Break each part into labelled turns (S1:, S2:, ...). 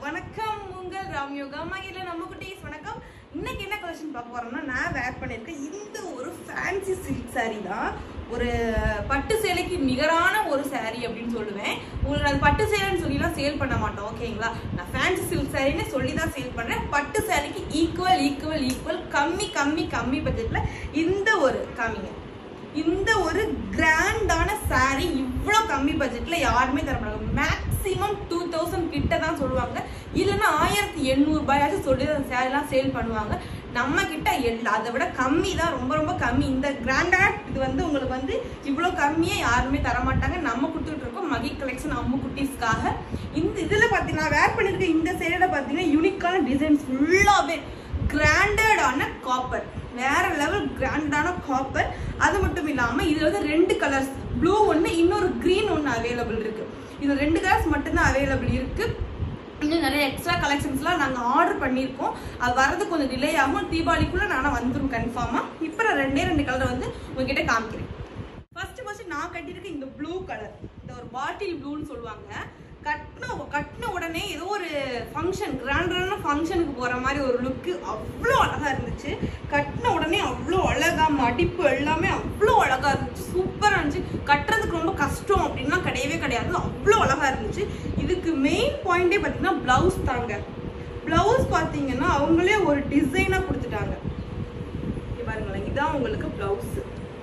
S1: வணக்கம் உங்கள் ராம்யோகா மகிழ நம்ம குட்டீஸ் வணக்கம் இன்னைக்கு என்ன கலெக்ஷன் பார்க்க போறோம்னா நான் வேர் பண்ணியிருக்கேன் இந்த ஒரு ஃபேன்சி சில்க் saree தான் ஒரு பட்டு சேலைக்கு நிகரான ஒரு saree அப்படின்னு சொல்லுவேன் உங்களுக்கு அது பட்டு சேலைன்னு சொல்லிலாம் சேல் பண்ண மாட்டோம் ஓகேங்களா நான் ஃபேன்சி சில்க் சாரின்னு சொல்லி தான் சேல் பண்றேன் பட்டு சேலைக்கு ஈக்குவல் ஈக்குவல் ஈக்குவல் கம்மி கம்மி கம்மி பட்ஜெட்ல இந்த ஒரு காமிங்க இந்த ஒரு கிராண்டான saree இவ்வளோ கம்மி பட்ஜெட்ல யாருமே தர மாட்டாங்க மேக்ஸிமம் டூ தௌசண்ட் கிட்ட தான் சொல்லுவாங்க இல்லைன்னா ஆயிரத்தி எண்ணூறு ரூபாயாச்சும் சொல்லி அந்த சேரீலாம் சேல் பண்ணுவாங்க நம்ம கிட்ட எல்லா அதை விட கம்மி தான் ரொம்ப ரொம்ப கம்மி இந்த கிராண்டான இது வந்து உங்களுக்கு வந்து இவ்வளோ கம்மியாக யாருமே தர மாட்டாங்க நம்ம கொடுத்துட்டு இருக்கோம் மகி கலெக்ஷன் அம்மு குட்டீஸ்க்காக இந்த இதில் பார்த்தீங்கன்னா வேர் பண்ணியிருக்க இந்த சேரில் பார்த்தீங்கன்னா யூனிக்கான டிசைன்ஸ் ஃபுல்லாகவே கிராண்டடான காப்பர் வேற லெவல் கிராண்டான காப்பர் அது மட்டும் இல்லாம இதுல வந்து ரெண்டு கலர்ஸ் ப்ளூ ஒன்று இன்னொரு green ஒன்று அவைலபிள் இருக்கு இது ரெண்டு கலர்ஸ் மட்டும்தான் அவைலபிள் இருக்கு இன்னும் நிறைய எக்ஸ்ட்ரா கலெக்ஷன்ஸ்லாம் நாங்கள் ஆர்டர் பண்ணியிருக்கோம் அது வரது கொஞ்சம் டிலே ஆகும் தீபாவளிக்குள்ளே நானும் வந்துடும் கன்ஃபார்மாக இப்போ நான் ரெண்டே ரெண்டு கலரை வந்து உங்ககிட்ட காமிக்கிறேன் ஃபர்ஸ்ட் ஃபர்ஸ்ட் நான் கட்டியிருக்க இந்த ப்ளூ கலர் இந்த ஒரு பாட்டில் ப்ளூன்னு சொல்லுவாங்க கட்டின கட்டின உடனே ஏதோ ஒரு ஃபங்க்ஷன் கிராண்டான ஃபங்க்ஷனுக்கு போகிற மாதிரி ஒரு லுக்கு அவ்வளோ அழகாக இருந்துச்சு கட்டின உடனே அவ்வளோ அழகா மடிப்பு எல்லாமே அவ்வளோ அழகாக இருந்துச்சு சூப்பராக இருந்துச்சு கட்டுறதுக்கு ரொம்ப கஷ்டம் அப்படின்லாம் கிடையவே கிடையாது அவ்வளோ அழகாக இருந்துச்சு இதுக்கு மெயின் பாயிண்டே பார்த்தீங்கன்னா ப்ளவுஸ் தாங்க ப்ளவுஸ் பார்த்தீங்கன்னா அவங்களே ஒரு டிசைனாக கொடுத்துட்டாங்க இங்க பாருங்களேன் இதான் உங்களுக்கு ப்ளவுஸு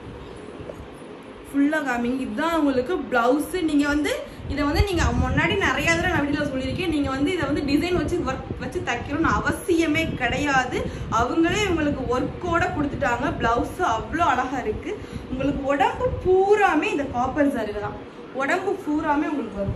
S1: ஃபுல்லாக காமிங்க இதுதான் உங்களுக்கு ப்ளவுஸு நீங்கள் வந்து இதை வந்து நீங்கள் முன்னாடி நிறைய தடவை நான் வீடியோவில் சொல்லியிருக்கேன் நீங்கள் வந்து இதை வந்து டிசைன் வச்சு ஒர்க் வச்சு தைக்கணும்னு அவசியமே கிடையாது அவங்களே உங்களுக்கு ஒர்க்கோட கொடுத்துட்டாங்க ப்ளவுஸு அவ்வளோ அழகாக இருக்குது உங்களுக்கு உடம்பு பூராமே இந்த காப்பர் saree தான் உடம்பு பூராமே உங்களுக்கு வரும்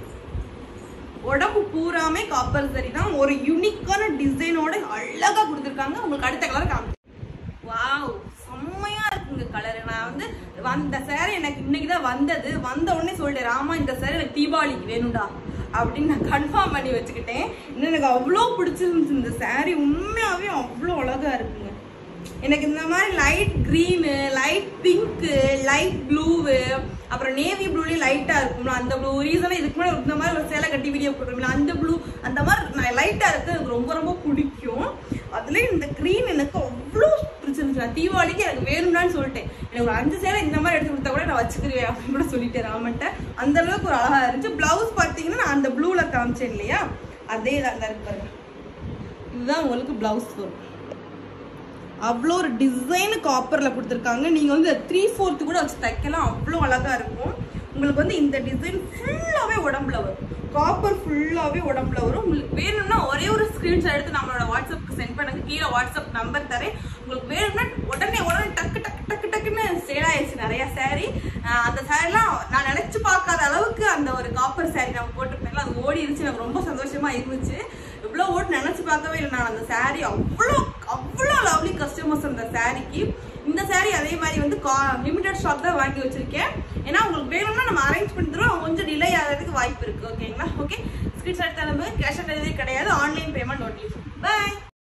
S1: உடம்பு பூராமே காப்பர் சரி தான் ஒரு யூனிக்கான டிசைனோட அழகா கொடுத்துருக்காங்க உங்களுக்கு அடுத்த கலர் காமி வாவ் செம்மையா இருக்குங்க கலர் நான் வந்து வந்த சேரீ எனக்கு இன்னைக்கு தான் வந்தது வந்த உடனே சொல்லிட்டேன் ராமா இந்த சேரீ எனக்கு தீபாவளிக்கு வேணும்டா அப்படின்னு நான் கன்ஃபார்ம் பண்ணி வச்சுக்கிட்டேன் இன்னும் எனக்கு அவ்வளோ பிடிச்சிருந்துச்சு இந்த saree உண்மையாவே அவ்வளோ அழகா இருக்குங்க எனக்கு இந்த மாதிரி light green light pink light blue அப்புறம் நேவி ப்ளூலேயும் லைட்டாக இருக்கும்ல அந்த ப்ளூ ரீசனாக இதுக்கு முன்னாடி இந்த மாதிரி ஒரு சேலை கட்டி வீடியோ போட்டுருக்கீங்களா அந்த ப்ளூ அந்த மாதிரி லைட்டாக இருக்குது எனக்கு ரொம்ப ரொம்ப பிடிக்கும் அதுலேயும் இந்த க்ரீன் எனக்கு அவ்வளோ பிடிச்சிருந்துச்சு நான் தீபாவளிக்கு எனக்கு வேணும்னான்னு சொல்லிட்டேன் எனக்கு ஒரு அஞ்சு சேலை இந்த மாதிரி எடுத்து கொடுத்தா கூட நான் வச்சுக்கிறேன் அப்படின்னு கூட சொல்லிட்டேன் ராமன்ட்ட அந்த அளவுக்கு ஒரு அழகாக இருந்துச்சு ப்ளவுஸ் பார்த்தீங்கன்னா நான் அந்த ப்ளூவில் காமிச்சேன் இல்லையா அதே தான் இருக்கு பாருங்க இதுதான் உங்களுக்கு ப்ளவுஸ் வரும் அவ்வளோ ஒரு டிசைனு காப்பரில் கொடுத்துருக்காங்க நீங்கள் வந்து த்ரீ ஃபோர்த்து கூட வச்சு தைக்கலாம் அவ்வளோ அழகாக இருக்கும் உங்களுக்கு வந்து இந்த டிசைன் ஃபுல்லாகவே உடம்புல வரும் காப்பர் ஃபுல்லாகவே உடம்புல வரும் உங்களுக்கு வேணும்னா ஒரே ஒரு ஸ்க்ரீன்ஷாட் எடுத்து நம்மளோட வாட்ஸ்அப்புக்கு சென்ட் பண்ணுங்க கீழே வாட்ஸ்அப் நம்பர் தரேன் உங்களுக்கு வேணும்னா உடனே உடனே டக்கு டக்கு டக்கு டக்குன்னு சேல் ஆயிடுச்சு நிறைய saree ஆஹ் அந்த சாரீலாம் நான் நினச்சி பார்க்காத அளவுக்கு அந்த ஒரு காப்பர் saree நம்ம போட்டுருப்பேன்ல அது ஓடி இருந்துச்சு எனக்கு ரொம்ப சந்தோஷமா இருந்துச்சு இவ்வளோ ஓட்டு நினச்சி பார்க்கவே இல்லை நான் அந்த saree அவ்வளோ அவ்வளோ லவ்லி கஸ்டமர்ஸ் அந்த சாரிக்கு இந்த saree அதே மாதிரி வந்து லிமிடெட் ஸ்டாக் தான் வாங்கி வச்சிருக்கேன் ஏன்னா உங்களுக்கு வேணும்னா நம்ம அரேஞ்ச் பண்ணி தரோம் கொஞ்சம் டிலே ஆகிறதுக்கு வாய்ப்பு இருக்கு ஓகேங்களா ஓகே ஸ்கிரீன்ஷாட் தரம்பு கேஷ் ஆன் டெலிவரி கிடையாது ஆன்லைன் பேமெண்ட் ஒன்லி பாய்